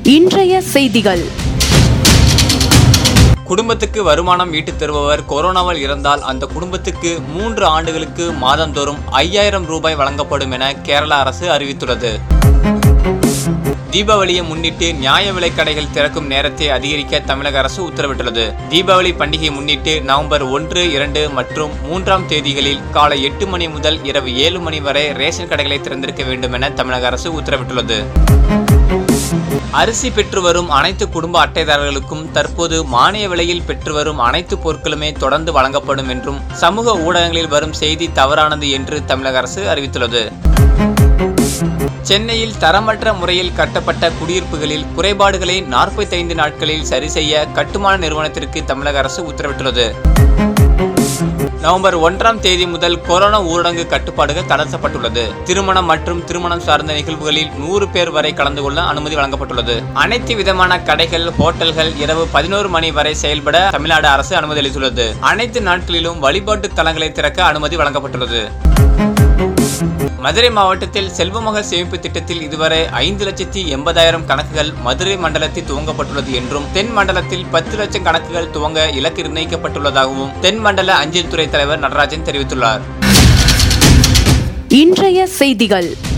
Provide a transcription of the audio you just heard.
இன்றைய செய்திகள் குடும்பத்துக்கு வருமானம் ஈட்டுத் தருபவர் கொரோனாவால் இறந்தால் அந்த குடும்பத்துக்கு மூன்று ஆண்டுகளுக்கு மாதந்தோறும் ஐயாயிரம் ரூபாய் வழங்கப்படும் என கேரள அரசு அறிவித்துள்ளது தீபாவளியை முன்னிட்டு நியாய விலைக் கடைகள் திறக்கும் நேரத்தை அதிகரிக்க தமிழக அரசு உத்தரவிட்டுள்ளது தீபாவளி பண்டிகையை முன்னிட்டு நவம்பர் ஒன்று இரண்டு மற்றும் மூன்றாம் தேதிகளில் காலை எட்டு மணி முதல் இரவு ஏழு மணி வரை ரேஷன் கடைகளை திறந்திருக்க வேண்டும் என தமிழக அரசு உத்தரவிட்டுள்ளது அரிசி பெற்று வரும் அனைத்து குடும்ப அட்டைதாரர்களுக்கும் தற்போது மானிய விலையில் பெற்று வரும் அனைத்து பொருட்களுமே தொடர்ந்து வழங்கப்படும் என்றும் சமூக ஊடகங்களில் வரும் செய்தி தவறானது என்று தமிழக அரசு அறிவித்துள்ளது சென்னையில் தரமற்ற முறையில் கட்டப்பட்ட குடியிருப்புகளில் குறைபாடுகளை நாற்பத்தைந்து நாட்களில் சரி செய்ய கட்டுமான நிறுவனத்திற்கு தமிழக அரசு உத்தரவிட்டுள்ளது நவம்பர் ஒன்றாம் தேதி முதல் கொரோனா ஊரடங்கு கட்டுப்பாடுகள் தளர்த்தப்பட்டுள்ளது திருமணம் மற்றும் திருமணம் சார்ந்த நிகழ்வுகளில் நூறு பேர் வரை கலந்து கொள்ள அனுமதி வழங்கப்பட்டுள்ளது அனைத்து விதமான கடைகள் ஹோட்டல்கள் இரவு பதினோரு மணி வரை செயல்பட தமிழ்நாடு அரசு அனுமதி அளித்துள்ளது அனைத்து நாட்களிலும் வழிபாட்டு தலங்களை திறக்க அனுமதி வழங்கப்பட்டுள்ளது மதுரை மாவட்டத்தில் செல்வமகள் சேமிப்பு திட்டத்தில் இதுவரை ஐந்து லட்சத்தி எண்பதாயிரம் கணக்குகள் மதுரை மண்டலத்தில் துவங்கப்பட்டுள்ளது என்றும் தென் மண்டலத்தில் பத்து லட்சம் கணக்குகள் துவங்க இலக்கு நிர்ணயிக்கப்பட்டுள்ளதாகவும் தென் மண்டல அஞ்சல் துறை தலைவர் நடராஜன் தெரிவித்துள்ளார் இன்றைய செய்திகள்